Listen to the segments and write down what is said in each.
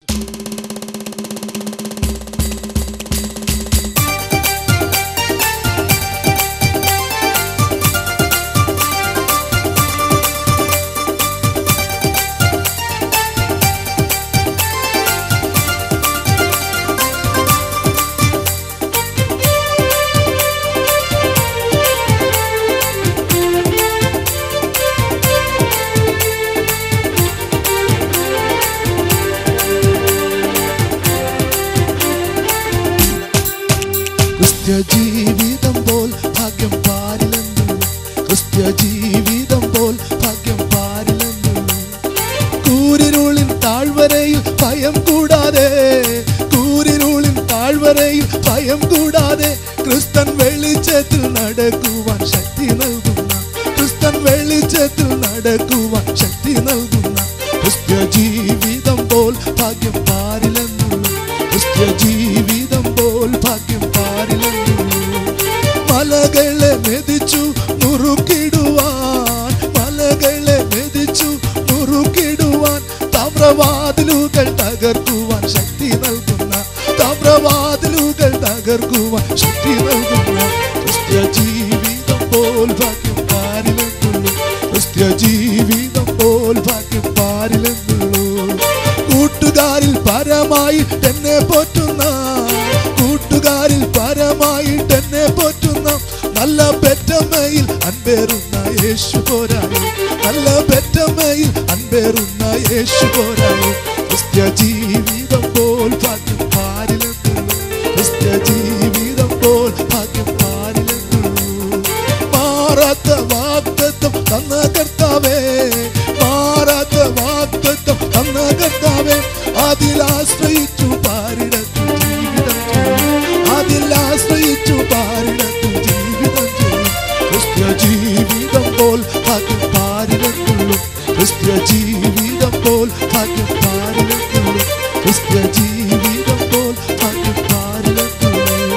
ക്രിസ്ത്യ ജീവിതം പോൽ ഭാഗ്യം പാരിലെന്നു ക്രിസ്ത്യ ജീവിതം പോൽ ഭാഗ്യം പാരിലെന്നു കൂരിരുളിൻ താഴ്വരയിൽ ഭയം കൂടാതെ കൂരിരുളിൻ താഴ്വരയിൽ ഭയം കൂടാതെ ക്രിസ്തൻ വെളിച്ചത്തിൽ നടക്കുവാൻ ശക്തി നൽകുന്ന ക്രിസ്തൻ വെളിച്ചത്തിൽ നടക്കുവാൻ ശക്തി നൽകുന്ന ക്രിസ്ത്യ ജീവിതം പോൽ ഭാഗ്യം പാരിലെന്നുള്ളൂ ക്രിസ്ത്യ ജീവിതം പോൽ ഭാഗ്യം പാരിലെന്നുള്ളൂ മലകളെ മെതിച്ചു മുറുക്കിടുവാൻ മലകളെ മെതിച്ചു മുറുക്കിടുവാൻ താമ്രവാതിലുകൾ തകർക്കുവാൻ ശക്തി നൽകുന്ന താമ്രവാതിലുകൾ തകർക്കുവാൻ ശക്തി നൽകുന്ന ക്രിസ്ത്യ ജീവിതം പോൽ ഭാഗ്യം പാരിലെന്നുള്ളൂ ക്രിസ്ത്യ ജീവിതം പോൽ ഭാഗ്യം പാരിലെന്നുള്ളൂ കൂട്ടുകാരിൽ പരമായിട്ട് എന്നെ പോറ്റുന്ന കൂട്ടുകാരിൽ പരമായിട്ട് എന്നെ പോറ്റുന്ന നല്ല പെറ്റമ്മയിൽ അൻപേറുന്ന യേശു പോരായി നല്ല പെറ്റമ്മയിൽ അൻപേറുന്ന യേശു പോരായി ക്രിസ്ത്യ ജീവിതം പോൽ ഭാഗ്യം പാരിലെന്നുള്ളൂ ക്രിസ്ത്യ ജീവിതം പോൽ ഭാഗ്യം പാരിലെന്നുള്ളൂ മാറാത്ത വാഗ്ദത്തം തന്ന കർത്താവേ മാറാത്ത വാഗ്ദത്തം തന്ന കർത്താവേ അതിലാശ്രയിച്ചു പാരിടത്തു ജീവിതം ചെയ്യും അതിലാശ്രയിച്ചു പാരിടത്തു ജീവിതം ചെയ്യും ക്രിസ്ത്യ ജീവിതം പോൽ ഭാഗ്യം പാരിടത്തുള്ളൂ ക്രിസ്ത്യ ജീവിതം പോൽ ഭാഗ്യം പാരിടത്തുള്ളൂ ക്രിസ്ത്യ ജീവിതം പോൽ ഭാഗ്യം പാരിടത്തുള്ളൂ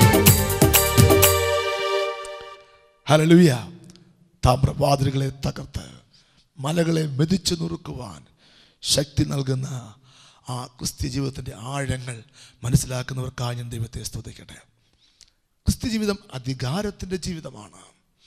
ഹലലുയ താമ്രവാതിലുകളെ തകർത്ത് മലകളെ മെതിച്ചു നുറുക്കുവാൻ ശക്തി നൽകുന്ന ആ ക്രിസ്ത്യ ജീവിതത്തിൻ്റെ ആഴങ്ങൾ മനസ്സിലാക്കുന്നവർക്കായി ഞാൻ ദൈവത്തെ സ്തുതിക്കട്ടെ ക്രിസ്ത്യ ജീവിതം അധികാരത്തിൻ്റെ ജീവിതമാണ്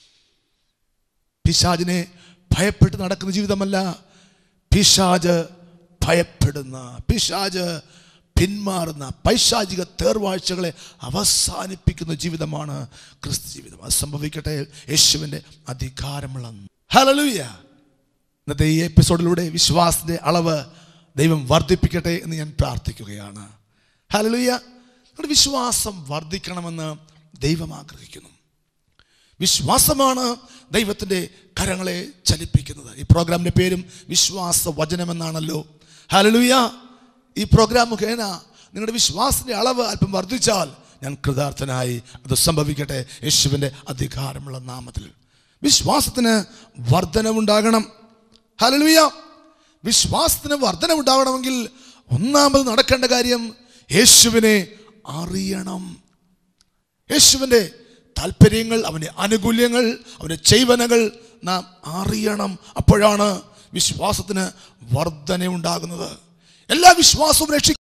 പിശാജിനെ ഭയപ്പെട്ട് നടക്കുന്ന ജീവിതമല്ല പിശാജ് ഭയപ്പെടുന്ന പിശാജ് പിന്മാറുന്ന പൈശാചിക തേർവാഴ്ചകളെ അവസാനിപ്പിക്കുന്ന ജീവിതമാണ് ക്രിസ്തു ജീവിതം അത് സംഭവിക്കട്ടെ യേശുവിൻ്റെ അധികാരമുള്ള ഹലലൂയ ഇന്നത്തെ ഈ എപ്പിസോഡിലൂടെ വിശ്വാസത്തിന്റെ അളവ് ദൈവം വർദ്ധിപ്പിക്കട്ടെ എന്ന് ഞാൻ പ്രാർത്ഥിക്കുകയാണ് ഹലലൂയ നിങ്ങളുടെ വിശ്വാസം വർദ്ധിക്കണമെന്ന് ദൈവം ആഗ്രഹിക്കുന്നു വിശ്വാസമാണ് ദൈവത്തിൻ്റെ കരങ്ങളെ ചലിപ്പിക്കുന്നത് ഈ പ്രോഗ്രാമിൻ്റെ പേരും വിശ്വാസ വചനമെന്നാണല്ലോ ഹലലുയ ഈ പ്രോഗ്രാം മുഖേന നിങ്ങളുടെ വിശ്വാസത്തിൻ്റെ അളവ് അല്പം വർദ്ധിച്ചാൽ ഞാൻ കൃതാർത്ഥനായി അത് സംഭവിക്കട്ടെ യേശുവിൻ്റെ അധികാരമുള്ള നാമത്തിൽ വിശ്വാസത്തിന് വർധനവുണ്ടാകണം ഹലലുയ വിശ്വാസത്തിന് വർധനവുണ്ടാകണമെങ്കിൽ ഒന്നാമത് നടക്കേണ്ട കാര്യം യേശുവിനെ അറിയണം യേശുവിൻ്റെ താല്പര്യങ്ങൾ അവൻ്റെ ആനുകൂല്യങ്ങൾ അവൻ്റെ ചെയ്വനകൾ നാം അറിയണം അപ്പോഴാണ് വിശ്വാസത്തിന് വർധന ഉണ്ടാകുന്നത് എല്ലാ വിശ്വാസവും രക്ഷി